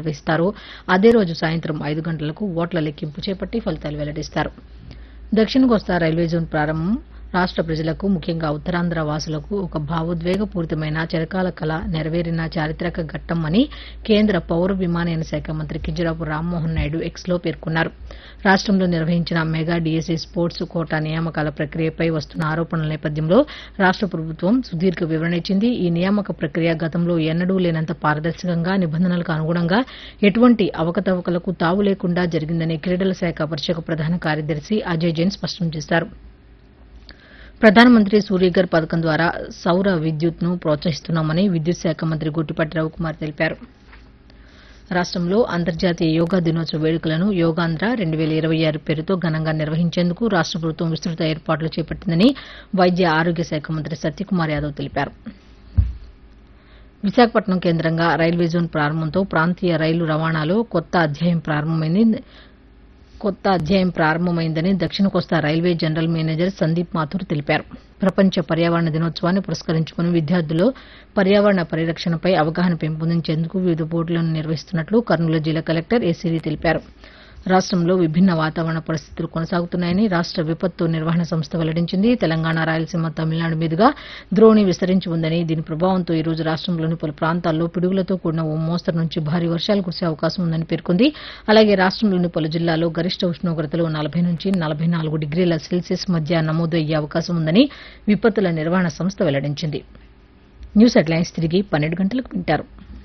నిర్వహిస్తారో అదే రోజు సాయంత్రం ఐదు గంటలకు ఓట్ల లెక్కింపు చేపట్టి ఫలితాలు వెల్లడిస్తారు దక్షిణ కోస్తా రైల్వే జోన్ ప్రారంభం రాష్ట ప్రజలకు ముఖ్యంగా ఉత్తరాంధ్ర వాసులకు ఒక భావోద్వేగపూరితమైన చిరకాల కళ నెరవేరిన చారిత్రక ఘట్టం అని కేంద్ర పౌర విమానయాన శాఖ మంత్రి కింజరాపు రామ్మోహన్ నాయుడు ఎక్స్ లో పేర్కొన్నారు రాష్టంలో నిర్వహించిన మెగా డీఎస్సీ స్పోర్ట్స్ కోటా నియామకాల ప్రక్రియపై వస్తున్న ఆరోపణల నేపథ్యంలో రాష్ట ప్రభుత్వం సుదీర్ఘ వివరణ ఇచ్చింది ఈ నియామక ప్రక్రియ గతంలో ఎన్నడూ లేనంత పారదర్శకంగా నిబంధనలకు అనుగుణంగా ఎటువంటి అవకతవకలకు తావు లేకుండా జరిగిందని క్రీడల శాఖ పరిషత్ ప్రధాన కార్యదర్శి అజయ్ జైన్ స్పష్టం చేశారు ప్రధానమంత్రి సూర్యఘర్ పథకం ద్వారా సౌర విద్యుత్ను ప్రోత్సహిస్తున్నామని విద్యుత్ శాఖ మంత్రి గుట్టిపాటి రవికుమార్ తెలిపారు రాష్టంలో అంతర్జాతీయ యోగా దినోత్సవ వేడుకలను యోగాంధ్ర రెండు వేల ఇరవై ఆరు పేరుతో ఘనంగా నిర్వహించేందుకు రాష్ట ప్రభుత్వం విస్తృత ఏర్పాట్లు చేపట్టిందని వైద్య ఆరోగ్య శాఖ మంత్రి సత్యకుమార్ యాదవ్ తెలిపారు విశాఖపట్నం కేంద్రంగా రైల్వే జోన్ ప్రారంభంతో ప్రాంతీయ రైలు రవాణాలో కొత్త అధ్యాయం ప్రారంభమైంది కొత్త అధ్యాయం ప్రారంభమైందని దక్షిణ కోస్తా railway general manager Sandeep Mathur తెలిపారు ప్రపంచ పర్యావరణ దినోత్సవాన్ని పురస్కరించుకుని విద్యార్థుల్లో పర్యావరణ పరిరక్షణపై అవగాహన పెంపొందించేందుకు వివిధ బోర్డులను నిర్వహిస్తున్నట్లు కర్నూలు జిల్లా కలెక్టర్ ఏసీరీ తెలిపారు రాష్టంలో విభిన్న వాతావరణ పరిస్థితులు కొనసాగుతున్నాయని రాష్ట విపత్తు నిర్వహణ సంస్థ వెల్లడించింది తెలంగాణ రాయలసీమ తమిళనాడు మీదుగా ద్రోణి విస్తరించి ఉందని దీని ప్రభావంతో ఈ రోజు రాష్టంలోని పలు ప్రాంతాల్లో పిడుగులతో కూడిన ఓ మోస్తరు నుంచి భారీ వర్షాలు కురిసే అవకాశం ఉందని పేర్కొంది అలాగే రాష్టంలోని పలు జిల్లాల్లో గరిష్ట ఉష్ణోగ్రతలు నలభై నుంచి నలభై నాలుగు డిగ్రీల సెల్సియస్ మధ్య నమోదు అయ్యే అవకాశం ఉందని విపత్తుల నిర్వహణ సంస్థ వెల్లడించింది న్యూస్ హెడ్లైన్స్ తిరిగి పన్నెండు గంటలకు వింటారు